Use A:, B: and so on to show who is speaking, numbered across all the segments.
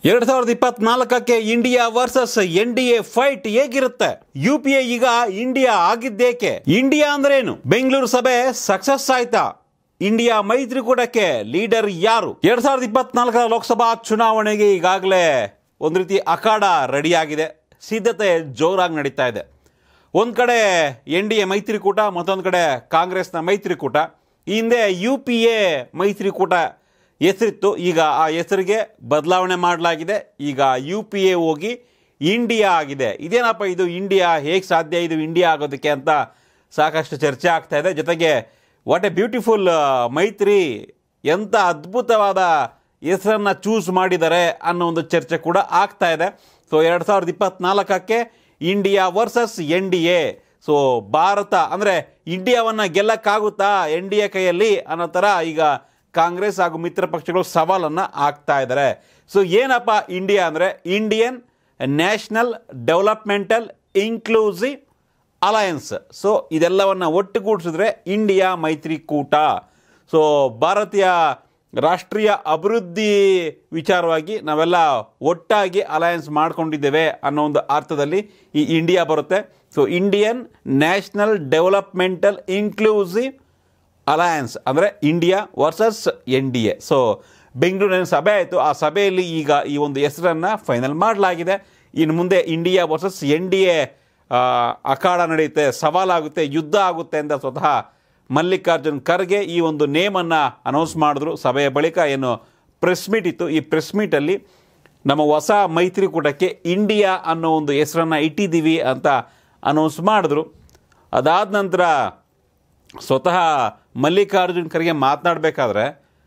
A: ಎರಡ್ ಸಾವಿರದ ಇಪ್ಪತ್ನಾಲ್ಕಕ್ಕೆ India versus N D A fight ಹೇಗಿರುತ್ತೆ ಯು ಪಿ ಎ ಈಗ ಇಂಡಿಯಾ ಆಗಿದ್ದೇಕೆ ಇಂಡಿಯಾ ಅಂದ್ರೇನು ಬೆಂಗಳೂರು ಸಭೆ ಸಕ್ಸಸ್ ಆಯ್ತಾ ಇಂಡಿಯಾ ಮೈತ್ರಿಕೂಟಕ್ಕೆ ಲೀಡರ್ ಯಾರು ಎರಡ್ ಸಾವಿರದ ಇಪ್ಪತ್ನಾಲ್ಕರ ಲೋಕಸಭಾ ಚುನಾವಣೆಗೆ ಈಗಾಗಲೇ ಒಂದು ರೀತಿ ಅಖಾಡ ರೆಡಿಯಾಗಿದೆ ಸಿದ್ಧತೆ ಜೋರಾಗಿ ನಡೀತಾ ಇದೆ ಒಂದು ಕಡೆ ಎನ್ ಡಿ ಎ ಮೈತ್ರಿಕೂಟ ಮತ್ತೊಂದು ಕಡೆ ಕಾಂಗ್ರೆಸ್ನ ಮೈತ್ರಿಕೂಟ ಈ ಹಿಂದೆ ಯು ಪಿ ಎ ಮೈತ್ರಿಕೂಟ ಹೆಸರಿತ್ತು ಈಗ ಆ ಹೆಸರಿಗೆ ಬದಲಾವಣೆ ಮಾಡಲಾಗಿದೆ ಈಗ ಯು ಪಿ ಎ ಹೋಗಿ ಇಂಡಿಯಾ ಆಗಿದೆ ಇದೇನಪ್ಪ ಇದು ಇಂಡಿಯಾ ಹೇಗೆ ಸಾಧ್ಯ ಇದು ಇಂಡಿಯಾ ಆಗೋದಕ್ಕೆ ಅಂತ ಸಾಕಷ್ಟು ಚರ್ಚೆ ಆಗ್ತಾ ಇದೆ ಜೊತೆಗೆ ವಾಟ್ ಎ ಬ್ಯೂಟಿಫುಲ್ ಮೈತ್ರಿ ಎಂಥ ಅದ್ಭುತವಾದ ಹೆಸರನ್ನು ಚೂಸ್ ಮಾಡಿದ್ದಾರೆ ಅನ್ನೋ ಒಂದು ಚರ್ಚೆ ಕೂಡ ಆಗ್ತಾ ಇದೆ ಸೊ ಎರಡು ಸಾವಿರದ ಇಪ್ಪತ್ನಾಲ್ಕಕ್ಕೆ India versus N D A so Bharat ಅಂದರೆ ಇಂಡಿಯಾವನ್ನು ಗೆಲ್ಲಕ್ಕಾಗುತ್ತಾ ಎನ್ ಡಿ ಎ ಕೈಯಲ್ಲಿ ಅನ್ನೋ ಥರ ಈಗ ಕಾಂಗ್ರೆಸ್ ಹಾಗೂ ಮಿತ್ರ ಪಕ್ಷಗಳು ಸವಾಲನ್ನು ಹಾಕ್ತಾ ಇದ್ದಾರೆ ಸೊ ಏನಪ್ಪ ಇಂಡಿಯಾ ಅಂದರೆ Indian National Developmental Inclusive Alliance so ಇದೆಲ್ಲವನ್ನು ಒಟ್ಟುಗೂಡಿಸಿದ್ರೆ ಇಂಡಿಯಾ ಮೈತ್ರಿಕೂಟ ಸೊ ಭಾರತೀಯ ರಾಷ್ಟ್ರೀಯ ಅಭಿವೃದ್ಧಿ ವಿಚಾರವಾಗಿ ನಾವೆಲ್ಲ ಒಟ್ಟಾಗಿ ಅಲಯನ್ಸ್ ಮಾಡ್ಕೊಂಡಿದ್ದೇವೆ ಅನ್ನೋ ಒಂದು ಅರ್ಥದಲ್ಲಿ ಈ ಇಂಡಿಯಾ ಬರುತ್ತೆ so Indian National Developmental Inclusive Alliance ಅಂದರೆ India versus N D A so ಬೆಂಗಳೂರಿನ ಸಭೆ ಆಯಿತು ಆ ಸಭೆಯಲ್ಲಿ ಈಗ ಈ ಒಂದು ಹೆಸರನ್ನು ಫೈನಲ್ ಮಾಡಲಾಗಿದೆ ಇನ್ನು ಮುಂದೆ India versus N D A ಅಖಾಡ ನಡೆಯುತ್ತೆ ಸವಾಲಾಗುತ್ತೆ ಯುದ್ಧ ಆಗುತ್ತೆ ಅಂತ ಸ್ವತಃ ಮಲ್ಲಿಕಾರ್ಜುನ್ ಖರ್ಗೆ ಈ ಒಂದು ನೇಮನ್ನು ಅನೌನ್ಸ್ ಮಾಡಿದ್ರು ಸಭೆಯ ಬಳಿಕ ಏನು ಪ್ರೆಸ್ ಮೀಟ್ ಇತ್ತು ಈ ಪ್ರೆಸ್ ಮೀಟಲ್ಲಿ ನಮ್ಮ ಹೊಸ ಮೈತ್ರಿಕೂಟಕ್ಕೆ ಇಂಡಿಯಾ ಅನ್ನೋ ಒಂದು ಹೆಸರನ್ನು ಇಟ್ಟಿದ್ದೀವಿ ಅಂತ ಅನೌನ್ಸ್ ಮಾಡಿದ್ರು ಅದಾದ ನಂತರ ಸ್ವತಃ ಮಲ್ಲಿಕಾರ್ಜುನ್ ಖರ್ಗೆ ಮಾತನಾಡಬೇಕಾದ್ರೆ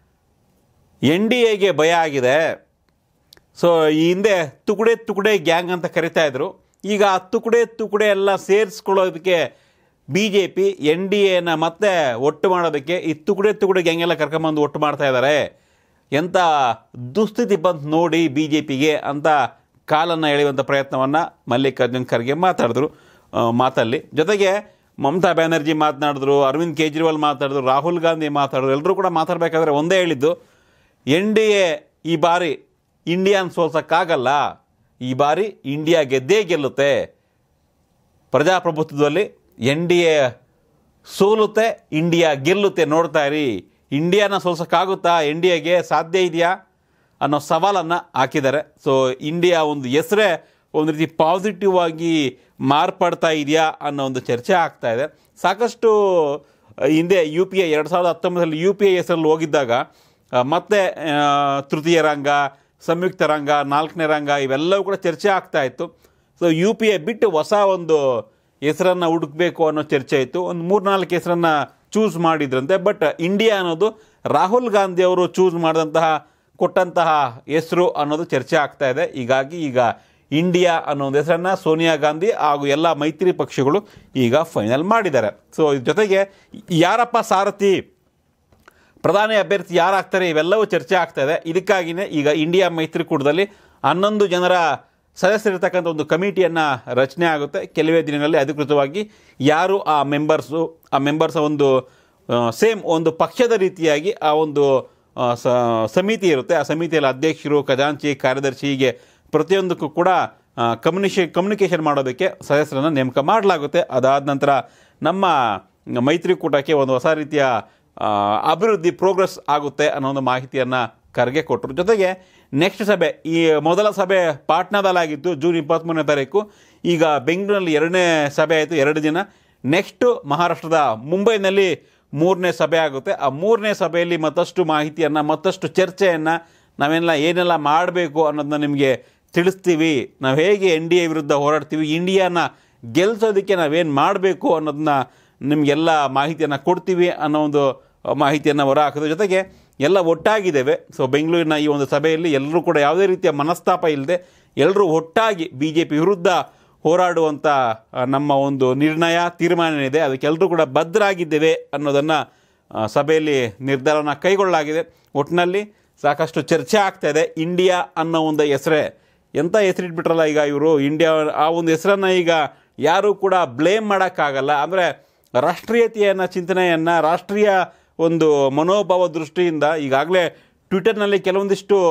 A: ಎನ್ ಡಿ ಎಗೆ ಭಯ ಆಗಿದೆ ಸೊ ಈ ಹಿಂದೆ ತುಕುಡೆ ತುಕುಡೆ ಗ್ಯಾಂಗ್ ಅಂತ ಕರಿತಾ ಇದ್ರು ಈಗ ಆ ತುಕುಡೆ ತುಕುಡೆ ಎಲ್ಲ ಸೇರಿಸ್ಕೊಳ್ಳೋದಕ್ಕೆ B J P N D ಎನ ಮತ್ತೆ ಒಟ್ಟು ಮಾಡೋದಕ್ಕೆ ಈ ತುಕುಡೆ ತುಕುಡೆ ಗ್ಯಾಂಗ್ ಎಲ್ಲ ಕರ್ಕೊಂಬಂದು ಒಟ್ಟು ಮಾಡ್ತಾ ಇದ್ದಾರೆ ಎಂಥ ದುಸ್ಥಿತಿ ಬಂತು ನೋಡಿ ಬಿ ಜೆ ಪಿಗೆ ಅಂತ ಕಾಲನ್ನು ಎಳೆಯುವಂಥ ಪ್ರಯತ್ನವನ್ನು ಮಲ್ಲಿಕಾರ್ಜುನ್ ಖರ್ಗೆ ಮಾತಾಡಿದ್ರು ಆ, ಮಾತಲ್ಲಿ ಜೊತೆಗೆ ಮಮತಾ ಬ್ಯಾನರ್ಜಿ ಮಾತನಾಡಿದ್ರು ಅರವಿಂದ್ ಕೇಜ್ರಿವಾಲ್ ಮಾತಾಡಿದ್ರು ರಾಹುಲ್ ಗಾಂಧಿ ಮಾತಾಡಿದ್ರು ಎಲ್ಲರೂ ಕೂಡ ಮಾತಾಡಬೇಕಾದ್ರೆ ಒಂದೇ ಹೇಳಿದ್ದು ಎನ್ ಡಿ ಎ ಈ ಬಾರಿ ಇಂಡಿಯಾನ್ ಸೋಲ್ಸೋಕ್ಕಾಗಲ್ಲ ಈ ಬಾರಿ ಇಂಡಿಯಾ ಗೆದ್ದೇ ಗೆಲ್ಲುತ್ತೆ ಪ್ರಜಾಪ್ರಭುತ್ವದಲ್ಲಿ ಎನ್ ಡಿ ಎ ಸೋಲುತ್ತೆ ಇಂಡಿಯಾ ಗೆಲ್ಲುತ್ತೆ ನೋಡ್ತಾ ಇರಿ ಇಂಡಿಯಾನ ಸೋಲ್ಸೋಕ್ಕಾಗುತ್ತಾ ಎನ್ ಡಿ ಎಗೆ ಸಾಧ್ಯ ಇದೆಯಾ ಅನ್ನೋ ಸವಾಲನ್ನು ಹಾಕಿದ್ದಾರೆ ಸೊ ಇಂಡಿಯಾ ಒಂದು ಹೆಸರೇ ಒಂದು ರೀತಿ ಪಾಸಿಟಿವ್ ಆಗಿ ಮಾರ್ಪಡ್ತಾ ಇದೆಯಾ ಅನ್ನೋ ಒಂದು ಚರ್ಚೆ ಆಗ್ತಾ ಇದೆ ಸಾಕಷ್ಟು ಹಿಂದೆ ಯು ಪಿ ಎ ಎರಡು ಸಾವಿರದ ಹತ್ತೊಂಬತ್ತರಲ್ಲಿ ಯು ಪಿ ಎ ಹೆಸರಲ್ಲಿ ಹೋಗಿದ್ದಾಗ ಆ, ಮತ್ತೆ ಆ, ತೃತೀಯ ರಂಗ ಸಂಯುಕ್ತ ರಂಗ ನಾಲ್ಕನೇ ರಂಗ ಇವೆಲ್ಲವೂ ಕೂಡ ಚರ್ಚೆ ಆಗ್ತಾ ಇತ್ತು ಸೊ ಯು ಪಿ ಎ ಬಿಟ್ಟು ಹೊಸ ಒಂದು ಹೆಸರನ್ನು ಹುಡುಕಬೇಕು ಅನ್ನೋ ಚರ್ಚೆ ಇತ್ತು ಒಂದು ಮೂರ್ನಾಲ್ಕು ಹೆಸರನ್ನು ಚೂಸ್ ಮಾಡಿದ್ರಂತೆ ಬಟ್ ಇಂಡಿಯಾ ಅನ್ನೋದು ರಾಹುಲ್ ಗಾಂಧಿ ಅವರು ಚೂಸ್ ಮಾಡಿದಂತಹ ಕೊಟ್ಟಂತಹ ಹೆಸರು ಅನ್ನೋದು ಚರ್ಚೆ ಆಗ್ತಾ ಇದೆ ಹೀಗಾಗಿ ಈಗ ಇಂಡಿಯಾ ಅನ್ನೋ ಒಂದು ಹೆಸರನ್ನು ಸೋನಿಯಾ ಗಾಂಧಿ ಹಾಗೂ ಎಲ್ಲ ಮೈತ್ರಿ ಪಕ್ಷಗಳು ಈಗ ಫೈನಲ್ ಮಾಡಿದ್ದಾರೆ ಸೊ ಇದ್ರ ಜೊತೆಗೆ ಯಾರಪ್ಪ ಸಾರಥಿ ಪ್ರಧಾನಿ ಅಭ್ಯರ್ಥಿ ಯಾರಾಗ್ತಾರೆ ಇವೆಲ್ಲವೂ ಚರ್ಚೆ ಆಗ್ತಾ ಇದೆ ಇದಕ್ಕಾಗಿಯೇ ಈಗ ಇಂಡಿಯಾ ಮೈತ್ರಿಕೂಟದಲ್ಲಿ ಹನ್ನೊಂದು ಜನರ ಸದಸ್ಯರಿರ್ತಕ್ಕಂಥ ಒಂದು ಕಮಿಟಿಯನ್ನು ರಚನೆ ಆಗುತ್ತೆ ಕೆಲವೇ ದಿನಗಳಲ್ಲಿ ಅಧಿಕೃತವಾಗಿ ಯಾರು ಆ ಮೆಂಬರ್ಸು ಆ ಆ ಒಂದು ಸೇಮ್ ಒಂದು ಪಕ್ಷದ ರೀತಿಯಾಗಿ ಆ ಒಂದು ಆ, ಸ- ಸಮಿತಿ ಇರುತ್ತೆ ಆ ಸಮಿತಿಯಲ್ಲಿ ಅಧ್ಯಕ್ಷರು ಖಜಾಂಚಿ ಕಾರ್ಯದರ್ಶಿ ಹೀಗೆ ಪ್ರತಿಯೊಂದಕ್ಕೂ ಕೂಡ ಕಮ್ಯುನಿಷೇ ಕಮ್ಯುನಿಕೇಷನ್ ಮಾಡೋದಕ್ಕೆ ಸದಸ್ಯರನ್ನು ನೇಮಕ ಮಾಡಲಾಗುತ್ತೆ ಅದಾದ ನಂತರ ನಮ್ಮ ಮೈತ್ರಿಕೂಟಕ್ಕೆ ಒಂದು ಹೊಸ ರೀತಿಯ ಆ, ಅಭಿವೃದ್ಧಿ ಪ್ರೋಗ್ರೆಸ್ ಆಗುತ್ತೆ ಅನ್ನೋ ಒಂದು ಮಾಹಿತಿಯನ್ನು ಖರ್ಗೆ ಕೊಟ್ಟರು ಜೊತೆಗೆ ನೆಕ್ಸ್ಟ್ ಸಭೆ ಈ ಮೊದಲ ಸಭೆ ಪಾಟ್ನಾದಲ್ಲಾಗಿತ್ತು ಜೂನ್ ಇಪ್ಪತ್ತ್ಮೂರನೇ ತಾರೀಕು ಈಗ ಬೆಂಗಳೂರಿನಲ್ಲಿ ಎರಡನೇ ಸಭೆ ಆಯಿತು ಎರಡು ದಿನ ನೆಕ್ಸ್ಟು ಮಹಾರಾಷ್ಟ್ರದ ಮುಂಬೈನಲ್ಲಿ ಮೂರನೇ ಸಭೆ ಆಗುತ್ತೆ ಆ ಮೂರನೇ ಸಭೆಯಲ್ಲಿ ಮತ್ತಷ್ಟು ಮಾಹಿತಿಯನ್ನು ಮತ್ತಷ್ಟು ಚರ್ಚೆಯನ್ನು ನಾವೆಲ್ಲ ಏನೆಲ್ಲ ಮಾಡಬೇಕು ಅನ್ನೋದನ್ನ ನಿಮಗೆ ತಿಳಿಸ್ತೀವಿ ನಾವು ಹೇಗೆ ಎನ್ ಡಿ ಎ ವಿರುದ್ಧ ಹೋರಾಡ್ತೀವಿ ಇಂಡಿಯಾನ ಗೆಲ್ಲಿಸೋದಕ್ಕೆ ನಾವೇನು ಮಾಡಬೇಕು ಅನ್ನೋದನ್ನ ನಿಮಗೆಲ್ಲ ಮಾಹಿತಿಯನ್ನು ಕೊಡ್ತೀವಿ ಅನ್ನೋ ಒಂದು ಮಾಹಿತಿಯನ್ನು ಹೊರ ಹಾಕಿದ ಜೊತೆಗೆ ಎಲ್ಲ ಒಟ್ಟಾಗಿದ್ದೇವೆ ಸೊ ಬೆಂಗಳೂರಿನ ಈ ಒಂದು ಸಭೆಯಲ್ಲಿ ಎಲ್ಲರೂ ಕೂಡ ಯಾವುದೇ ರೀತಿಯ ಮನಸ್ತಾಪ ಇಲ್ಲದೆ ಎಲ್ಲರೂ ಒಟ್ಟಾಗಿ ಬಿ ಜೆ ಪಿ ವಿರುದ್ಧ ಹೋರಾಡುವಂಥ ಆ, ನಮ್ಮ ಒಂದು ನಿರ್ಣಯ ತೀರ್ಮಾನ ಇದೆ ಅದಕ್ಕೆ ಎಲ್ಲರೂ ಕೂಡ ಬದ್ಧರಾಗಿದ್ದೇವೆ ಅನ್ನೋದನ್ನು ಆ, ಸಭೆಯಲ್ಲಿ ನಿರ್ಧಾರನ ಕೈಗೊಳ್ಳಲಾಗಿದೆ ಒಟ್ಟಿನಲ್ಲಿ ಸಾಕಷ್ಟು ಚರ್ಚೆ ಆಗ್ತಾ ಇದೆ ಇಂಡಿಯಾ ಅನ್ನೋ ಒಂದು ಹೆಸರೇ ಎಂಥ ಹೆಸರಿಟ್ಬಿಟ್ರಲ್ಲ ಈಗ ಇವರು ಇಂಡಿಯಾ ಆ ಒಂದು ಹೆಸರನ್ನು ಈಗ ಯಾರೂ ಕೂಡ ಬ್ಲೇಮ್ ಮಾಡೋಕ್ಕಾಗಲ್ಲ ಅಂದರೆ ರಾಷ್ಟ್ರೀಯತೆಯನ್ನು ಚಿಂತನೆಯನ್ನು ರಾಷ್ಟ್ರೀಯ ಒಂದು ಮನೋಭಾವ ದೃಷ್ಟಿಯಿಂದ ಈಗಾಗಲೇ ಟ್ವಿಟರ್ನಲ್ಲಿ ಕೆಲವೊಂದಿಷ್ಟು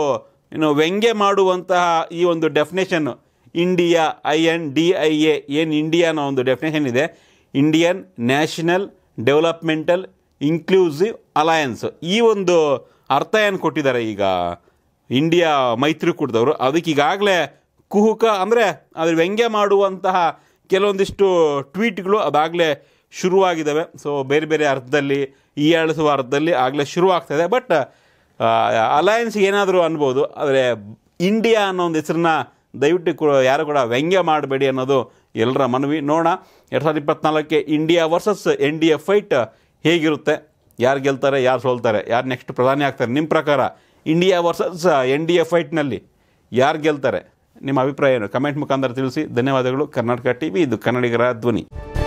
A: ಇನ್ನು ವ್ಯಂಗ್ಯ ಮಾಡುವಂತಹ ಈ ಒಂದು definition India I N D I A ಏನು ಇಂಡಿಯಾ ಅನ್ನೋ ಒಂದು ಡೆಫಿನೇಷನ್ ಇದೆ Indian National Developmental Inclusive Alliance ಈ ಒಂದು ಅರ್ಥ ಏನು ಕೊಟ್ಟಿದ್ದಾರೆ ಈಗ ಇಂಡಿಯಾ ಮೈತ್ರಿಕೂಟದವರು ಅದಕ್ಕೆ ಈಗಾಗಲೇ ಕುಹುಕ ಅಂದರೆ ಅದ್ರ ವ್ಯಂಗ್ಯ ಮಾಡುವಂತಹ ಕೆಲವೊಂದಿಷ್ಟು ಟ್ವೀಟ್ಗಳು ಅದಾಗಲೇ ಶುರುವಾಗಿದ್ದಾವೆ ಸೊ ಬೇರೆ ಬೇರೆ ಅರ್ಥದಲ್ಲಿ ಹೀಯಾಳಿಸುವ ಅರ್ಥದಲ್ಲಿ ಆಗಲೇ ಶುರುವಾಗ್ತದೆ ಬಟ್ ಅಲಯನ್ಸ್ ಏನಾದರೂ ಅನ್ಬೋದು ಆದರೆ ಇಂಡಿಯಾ ಅನ್ನೋ ಒಂದು ಹೆಸರನ್ನ ದಯವಿಟ್ಟು ಕೂಡ ಯಾರು ಕೂಡ ವ್ಯಂಗ್ಯ ಮಾಡಬೇಡಿ ಅನ್ನೋದು ಎಲ್ಲರ ಮನವಿ ನೋಡೋಣ ಎರಡು ಸಾವಿರದ ಇಪ್ಪತ್ನಾಲ್ಕಕ್ಕೆ India versus N D A fight ಹೇಗಿರುತ್ತೆ ಯಾರು ಗೆಲ್ತಾರೆ ಯಾರು ಸೋಲ್ತಾರೆ ಯಾರು ನೆಕ್ಸ್ಟ್ ಪ್ರಧಾನಿ ಆಗ್ತಾರೆ ನಿಮ್ಮ ಪ್ರಕಾರ India versus N D A ಫೈಟ್ನಲ್ಲಿ ಯಾರು ಗೆಲ್ತಾರೆ ನಿಮ್ಮ ಅಭಿಪ್ರಾಯ ಏನು ಕಮೆಂಟ್ ಮುಖಾಂತರ ತಿಳಿಸಿ ಧನ್ಯವಾದಗಳು ಕರ್ನಾಟಕ ಟಿ ವಿ ಇದು ಕನ್ನಡಿಗರ ಧ್ವನಿ